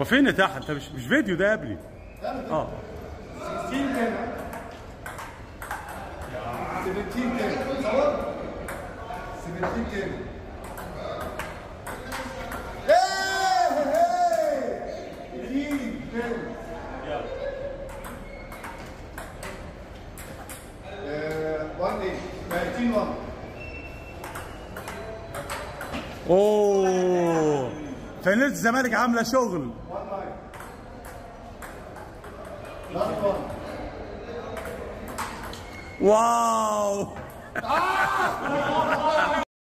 وفين تحت انت مش مش فيديو ده يا ابني اه 16 10 17 10 تصور 17 10 اوه فانيله الزمالك عامله شغل واو